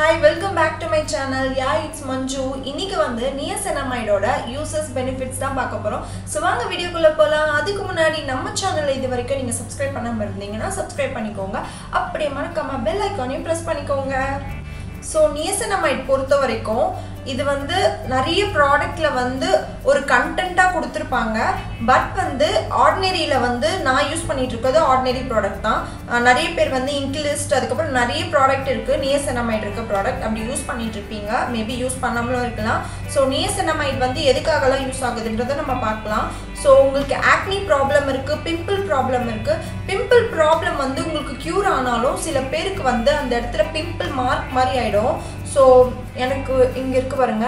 hi welcome back to my channel yeah it's Manju இன்னைக்கு வந்து நியசனமைடோட uses benefits தான் பார்க்க போகிறோம் ஸோ வாங்க வீடியோக்குள்ளே போகலாம் அதுக்கு முன்னாடி நம்ம சேனலை இது வரைக்கும் நீங்கள் சப்ஸ்கிரைப் பண்ணாமல் இருந்தீங்கன்னா சப்ஸ்கிரைப் பண்ணிக்கோங்க அப்படியே மறக்காம பெல் ஐக்கானையும் ப்ரெஸ் பண்ணிக்கோங்க ஸோ நியசனமைட் பொறுத்த வரைக்கும் இது வந்து நிறைய ப்ராடக்ட்ல வந்து ஒரு கண்டென்ட்டாக கொடுத்துருப்பாங்க பட் வந்து ஆர்டினரியில் வந்து நான் யூஸ் பண்ணிட்டு இருக்கிறது ஆர்டினரி ப்ராடக்ட் தான் அஹ் நிறைய பேர் வந்து இன்க்லிஸ்ட் அதுக்கப்புறம் நிறைய ப்ராடக்ட் இருக்குது நியசனமைட் இருக்க ப்ராடக்ட் அப்படி யூஸ் பண்ணிட்டு இருப்பீங்க மேபி யூஸ் பண்ணாமலும் இருக்கலாம் ஸோ நியசனமைட் வந்து எதுக்காகலாம் யூஸ் ஆகுதுன்றதை நம்ம பார்க்கலாம் ஸோ உங்களுக்கு ஆக்னி ப்ராப்ளம் இருக்குது பிம்பிள் ப்ராப்ளம் இருக்குது பிம்பிள் ப்ராப்ளம் வந்து உங்களுக்கு க்யூர் ஆனாலும் சில பேருக்கு வந்து அந்த இடத்துல பிம்பிள் மார்க் மாதிரி ஆகிடும் ஸோ எனக்கு இங்கே இருக்கு பாருங்க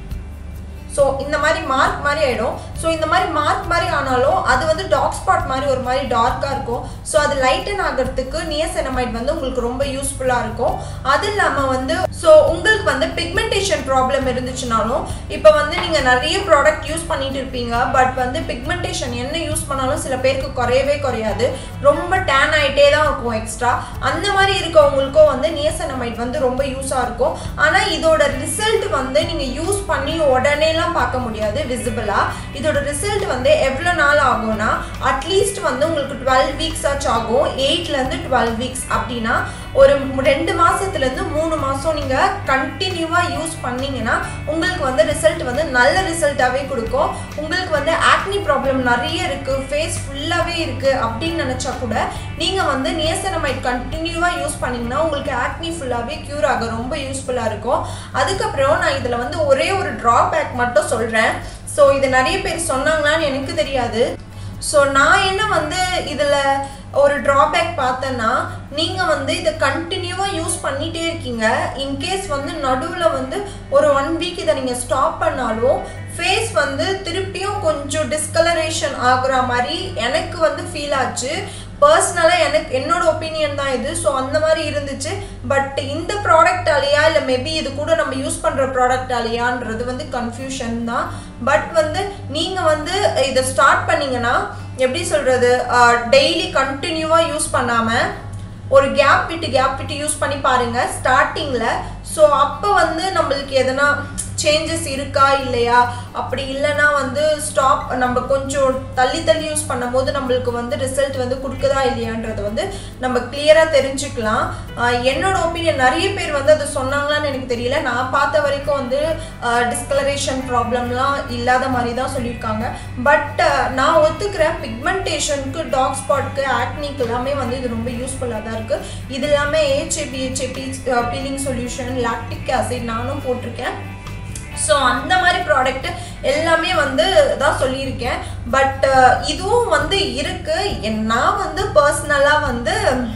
ஸோ இந்த மாதிரி மார்க் மாதிரி ஆகிடும் ஸோ இந்த மாதிரி மார்க் மாதிரி ஆனாலும் அது வந்து டார்க் ஸ்பாட் மாதிரி ஒரு மாதிரி டார்க்காக இருக்கும் ஸோ அது லைட்டன் ஆகிறதுக்கு நியசனமைட் வந்து உங்களுக்கு ரொம்ப யூஸ்ஃபுல்லாக இருக்கும் அது இல்லாமல் வந்து ஸோ உங்களுக்கு வந்து பிக்மெண்டேஷன் ப்ராப்ளம் இருந்துச்சுனாலும் இப்போ வந்து நீங்கள் நிறைய ப்ராடக்ட் யூஸ் பண்ணிட்டு இருப்பீங்க பட் வந்து பிக்மெண்டேஷன் என்ன யூஸ் பண்ணாலும் சில பேருக்கு குறையவே குறையாது ரொம்ப டேன் ஆகிட்டே தான் இருக்கும் எக்ஸ்ட்ரா அந்த மாதிரி இருக்கவங்களுக்கும் வந்து நியசனமைட் வந்து ரொம்ப யூஸாக இருக்கும் ஆனால் இதோட ரிசல்ட் வந்து நீங்கள் யூஸ் பண்ணி உடனேலாம் பார்க்க முடியாது விசிபிளாக இதோட ரிசல்ட் வந்து எவ்வளோ நாள் ஆகும்னா அட்லீஸ்ட் வந்து உங்களுக்கு டுவெல் வீக்ஸ் ஆச்சு ஆகும் எயிட்லேருந்து டுவெல் வீக்ஸ் அப்படின்னா ஒரு ரெண்டு மாதத்துலேருந்து மூணு மாதம் நீங்கள் கண்டினியூவாக யூஸ் பண்ணீங்கன்னா உங்களுக்கு வந்து ரிசல்ட் வந்து நல்ல ரிசல்ட்டாகவே கொடுக்கும் உங்களுக்கு வந்து ஆக்னி ப்ராப்ளம் நிறைய இருக்குது ஃபேஸ் ஃபுல்லாகவே இருக்குது அப்படின்னு நினச்சா கூட நீங்கள் வந்து நியசனமைட் கண்டினியூவாக யூஸ் பண்ணிங்கன்னா உங்களுக்கு ஆக்னி ஃபுல்லாகவே க்யூர் ஆக ரொம்ப யூஸ்ஃபுல்லாக இருக்கும் அதுக்கப்புறம் நான் இதில் வந்து ஒரே ஒரு ட்ராபேக் மட்டும் சொல்கிறேன் ஸோ இது நிறைய பேர் சொன்னாங்களான்னு எனக்கு தெரியாது ஸோ நான் என்ன வந்து இதில் ஒரு ட்ராபேக் பார்த்தேன்னா நீங்கள் வந்து இதை கண்டினியூவாக யூஸ் பண்ணிகிட்டே இருக்கீங்க இன்கேஸ் வந்து நடுவில் வந்து ஒரு ஒன் வீக் இதை நீங்கள் ஸ்டாப் பண்ணாலும் ஃபேஸ் வந்து திருப்பியும் கொஞ்சம் டிஸ்கலரேஷன் ஆகுற மாதிரி எனக்கு வந்து ஃபீல் ஆச்சு பர்சனலாக எனக்கு என்னோட ஒப்பீனியன் தான் இது ஸோ அந்த மாதிரி இருந்துச்சு பட் இந்த ப்ராடக்டாலேயா இல்லை மேபி இது கூட நம்ம யூஸ் பண்ணுற ப்ராடக்டாலேயான்றது வந்து கன்ஃபியூஷன் தான் பட் வந்து நீங்கள் வந்து இதை ஸ்டார்ட் பண்ணீங்கன்னா எப்படி சொல்கிறது டெய்லி கண்டினியூவாக யூஸ் பண்ணாமல் ஒரு கேப் விட்டு கேப் விட்டு யூஸ் பண்ணி பாருங்கள் ஸ்டார்டிங்கில் ஸோ அப்போ வந்து நம்மளுக்கு எதனா சேஞ்சஸ் இருக்கா இல்லையா அப்படி இல்லைன்னா வந்து ஸ்டாப் நம்ம கொஞ்சம் தள்ளி தள்ளி யூஸ் பண்ணும்போது நம்மளுக்கு வந்து ரிசல்ட் வந்து கொடுக்குதா இல்லையான்றதை வந்து நம்ம கிளியராக தெரிஞ்சுக்கலாம் என்னோட ஒப்பீனியன் நிறைய பேர் வந்து அது சொன்னாங்களான்னு எனக்கு தெரியல நான் பார்த்த வரைக்கும் வந்து டிஸ்கலரேஷன் ப்ராப்ளம்லாம் இல்லாத மாதிரி தான் சொல்லியிருக்காங்க பட் நான் ஒத்துக்கிறேன் பிக்மெண்டேஷனுக்கு டாக் ஸ்பாட்க்கு ஆக்னிக்கு எல்லாமே வந்து இது ரொம்ப யூஸ்ஃபுல்லாக தான் இருக்குது இது எல்லாமே AHAB HAB peeling solution lactic acid நானும் போட்டிருக்கேன் ஸோ அந்த மாதிரி ப்ராடக்ட் எல்லாமே வந்து தான் சொல்லியிருக்கேன் பட் இதுவும் வந்து இருக்கு நான் வந்து பர்சனலாக வந்து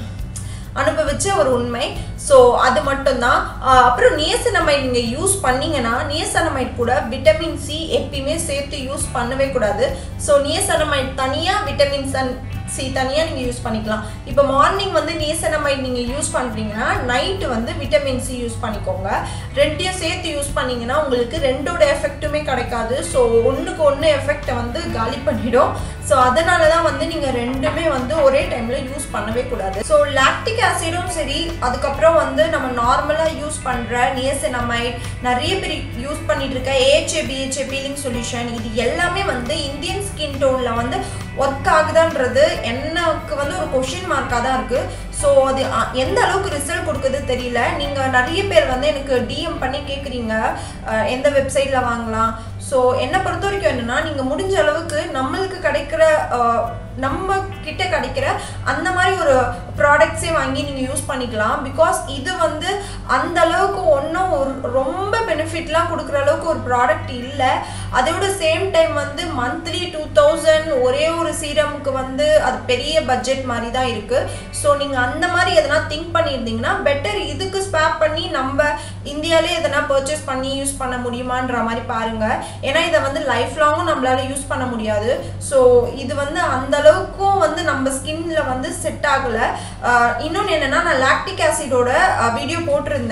அனுபவிச்ச ஒரு உண்மை ஸோ அது மட்டும்தான் அப்புறம் நியசனமைட் நீங்கள் யூஸ் பண்ணீங்கன்னா நியசனமைட் கூட விட்டமின் சி எப்பயுமே சேர்த்து யூஸ் பண்ணவே கூடாது ஸோ நியசனமைட் தனியாக விட்டமின் சன் சி தனியாக நீங்கள் யூஸ் பண்ணிக்கலாம் இப்போ மார்னிங் வந்து நியசனமைட் நீங்கள் யூஸ் பண்ணுறீங்கன்னா நைட்டு வந்து விட்டமின் சி யூஸ் பண்ணிக்கோங்க ரெண்டையும் சேர்த்து யூஸ் பண்ணிங்கன்னா உங்களுக்கு ரெண்டோட எஃபெக்ட்டுமே கிடைக்காது ஸோ ஒன்றுக்கு ஒன்று எஃபெக்டை வந்து காலி பண்ணிடும் ஸோ அதனால தான் வந்து நீங்கள் ரெண்டுமே வந்து ஒரே டைமில் யூஸ் பண்ணவே கூடாது ஸோ லாக்டிக் ஆசிடும் சரி அதுக்கப்புறம் வந்து நம்ம நார்மலாக யூஸ் பண்ணுற நியசனமைட் நிறைய பேர் யூஸ் பண்ணிட்டு இருக்க ஏஹே பிஹெச்ஏ பீலிங் சொல்யூஷன் இது எல்லாமே வந்து இந்தியன் ஸ்கின் டோனில் வந்து ஒர்க் ஆகுதான்றது எனக்கு வந்து ஒரு கொஷின் மார்க்காக தான் இருக்குது ஸோ அது எந்த அளவுக்கு ரிசல்ட் கொடுக்குது தெரியல நீங்கள் நிறைய பேர் வந்து எனக்கு டிஎம் பண்ணி கேட்குறீங்க எந்த வெப்சைட்டில் வாங்கலாம் ஸோ என்னை பொறுத்த வரைக்கும் என்னென்னா நீங்கள் முடிஞ்ச அளவுக்கு நம்மளுக்கு கிடைக்கிற நம்ம கிட்ட கிடைக்கிற அந்த மாதிரி ஒரு ப்ராடக்ட்ஸே வாங்கி நீங்கள் யூஸ் பண்ணிக்கலாம் பிகாஸ் இது வந்து அந்த அளவுக்கு ஒன்றும் ஒரு ரொம்ப பெனிஃபிட்லாம் கொடுக்குற அளவுக்கு ஒரு ப்ராடக்ட் இல்லை அதோட சேம் டைம் வந்து மந்த்லி டூ தௌசண்ட் ஒரே ஒரு சீரமுக்கு வந்து அது பெரிய பட்ஜெட் மாதிரி தான் இருக்குது ஸோ நீங்கள் அந்த மாதிரி எதனா திங்க் பண்ணியிருந்தீங்கன்னா பெட்டர் இதுக்கு ஸ்பேப் பண்ணி நம்ம இந்தியாவிலே எதனா பர்ச்சேஸ் பண்ணி யூஸ் பண்ண முடியுமான்ற மாதிரி பாருங்கள் ஏன்னா இதை வந்து லைஃப் லாங்கும் நம்மளால யூஸ் பண்ண முடியாது ஸோ இது வந்து அந்த அளவுக்கும் வந்து நம்ம ஸ்கின்ல வந்து செட் ஆகலை இன்னொன்று என்னென்னா நான் லாக்டிக் ஆசிடோட வீடியோ போட்டிருந்தேன்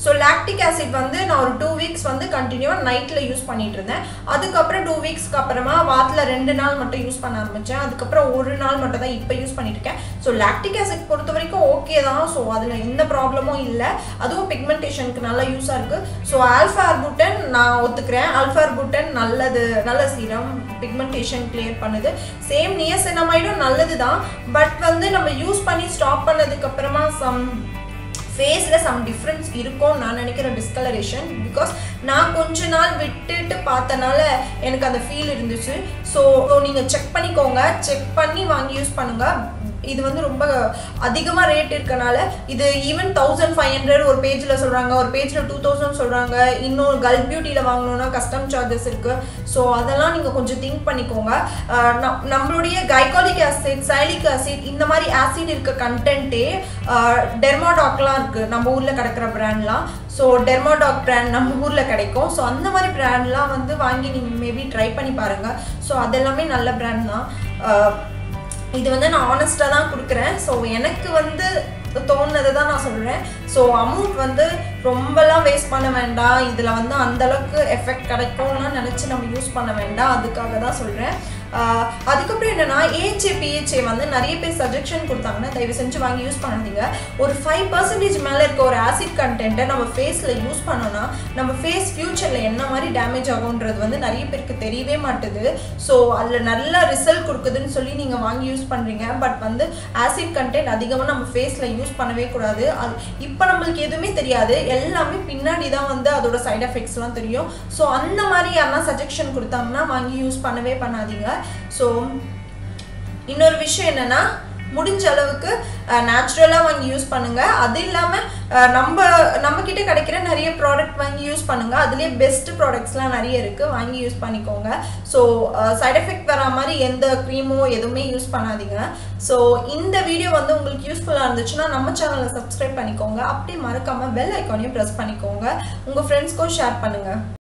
ஸோ லாக்டிக் ஆசிட் வந்து நான் ஒரு டூ வீக்ஸ் வந்து கண்டினியூவாக நைட்டில் யூஸ் பண்ணிட்டு இருந்தேன் அதுக்கப்புறம் டூ வீக்ஸ்க்கு அப்புறமா வாரத்தில் ரெண்டு நாள் மட்டும் யூஸ் பண்ண ஆரம்பித்தேன் அதுக்கப்புறம் ஒரு நாள் மட்டும் தான் இப்போ யூஸ் பண்ணிட்டு இருக்கேன் ஸோ லாக்டிக் ஆசிட் பொறுத்த வரைக்கும் ஓகே தான் ஸோ அதில் எந்த ப்ராப்ளமும் இல்லை அதுவும் பிக்மெண்டேஷனுக்கு நல்லா யூஸாக இருக்குது ஸோ ஆல்ஃபா ஆர்புட்டன் நான் ஒத்துக்கிறேன் ஆல்ஃபா ஆர்புட்டன் நல்லது நல்ல சீரம் பிக்மெண்டேஷன் கிளியர் பண்ணுது சேம் நியசனமைடும் நல்லது தான் பட் வந்து நம்ம யூஸ் பண்ணி ஸ்டாப் பண்ணதுக்கு அப்புறமா சம் ஃபேஸில் சம் டிஃப்ரென்ஸ் இருக்கும் நான் நினைக்கிறேன் டிஸ்கலரேஷன் பிகாஸ் நான் கொஞ்ச நாள் விட்டுட்டு பார்த்தனால எனக்கு அந்த ஃபீல் இருந்துச்சு ஸோ நீங்கள் செக் பண்ணிக்கோங்க செக் பண்ணி வாங்கி யூஸ் பண்ணுங்கள் இது வந்து ரொம்ப அதிகமாக ரேட் இருக்கனால இது ஈவன் தௌசண்ட் ஃபைவ் ஹண்ட்ரட் ஒரு பேஜில் சொல்கிறாங்க ஒரு பேஜில் டூ தௌசண்ட் சொல்கிறாங்க இன்னொரு கல் பியூட்டியில் வாங்கணுன்னா கஸ்டம் சார்ஜஸ் இருக்குது ஸோ அதெல்லாம் நீங்கள் கொஞ்சம் திங்க் பண்ணிக்கோங்க அஹ் நம்- நம்மளுடைய கைகாலிக் ஆசிட் சைலிக் ஆசிட் இந்த மாதிரி ஆசிட் இருக்க கண்டென்ட்டே டெர்மாடாக்லாம் இருக்குது நம்ம ஊரில் கிடக்கிற பிராண்ட்லாம் ஸோ டெர்மாடாக் பிராண்ட் நம்ம ஊரில் கிடைக்கும் ஸோ அந்த மாதிரி பிராண்ட்லாம் வந்து வாங்கி நீங்கள் மேபி ட்ரை பண்ணி பாருங்கள் ஸோ அதெல்லாமே நல்ல பிராண்ட் தான் அஹ் இது வந்து நான் ஆனஸ்ட்டாக தான் கொடுக்குறேன் ஸோ எனக்கு வந்து தோணுனதை தான் நான் சொல்கிறேன் ஸோ அமௌண்ட் வந்து ரொம்பலாம் வேஸ்ட் பண்ண வேண்டாம் இதில் வந்து அந்த அளவுக்கு எஃபெக்ட் கிடைக்கும்லாம் நினச்சி நம்ம யூஸ் பண்ண வேண்டாம் அதுக்காக தான் சொல்கிறேன் அதுக்கப்புறம் என்னன்னா ஏஹே பிஹெச்ஏ வந்து நிறைய பேர் சஜஷன் கொடுத்தாங்கன்னா தயவு செஞ்சு வாங்கி யூஸ் பண்ணாதீங்க ஒரு ஃபைவ் பர்சன்டேஜ் மேலே இருக்க ஒரு ஆசிட் கண்டென்ட்டை நம்ம ஃபேஸில் யூஸ் பண்ணோம்னா நம்ம ஃபேஸ் ஃப்யூச்சரில் என்ன மாதிரி டேமேஜ் ஆகுன்றது வந்து நிறைய பேருக்கு தெரியவே மாட்டுது ஸோ அதில் நல்ல ரிசல்ட் கொடுக்குதுன்னு சொல்லி நீங்கள் வாங்கி யூஸ் பண்ணுறீங்க பட் வந்து ஆசிட் கண்டென்ட் அதிகமாக நம்ம ஃபேஸில் யூஸ் பண்ணவே கூடாது அது இப்போ நம்மளுக்கு எதுவுமே தெரியாது எல்லாமே பின்னாடி தான் வந்து அதோட சைடு எஃபெக்ட்ஸ்லாம் தெரியும் ஸோ அந்த மாதிரி யாருன்னா சஜஷன் கொடுத்தாங்கன்னா வாங்கி யூஸ் பண்ணவே பண்ணாதீங்க ஸோ இன்னொரு விஷயம் என்னன்னா முடிஞ்ச அளவுக்கு நேச்சுரலாக வாங்கி யூஸ் பண்ணுங்க அது இல்லாமல் நம்ம நம்ம கிட்ட கிடைக்கிற நிறைய ப்ராடக்ட் வாங்கி யூஸ் பண்ணுங்க அதுலேயே பெஸ்ட் ப்ராடக்ட்ஸ்லாம் நிறைய இருக்கு வாங்கி யூஸ் பண்ணிக்கோங்க ஸோ சைட் எஃபெக்ட் வர மாதிரி எந்த க்ரீமோ எதுவுமே யூஸ் பண்ணாதீங்க ஸோ இந்த வீடியோ வந்து உங்களுக்கு யூஸ்ஃபுல்லாக இருந்துச்சுன்னா நம்ம சேனலை சப்ஸ்கிரைப் பண்ணிக்கோங்க அப்படியே மறக்காம பெல் ஐக்கானையும் ப்ரெஸ் பண்ணிக்கோங்க உங்கள் ஃப்ரெண்ட்ஸ்க்கும் ஷேர் பண்ணுங்க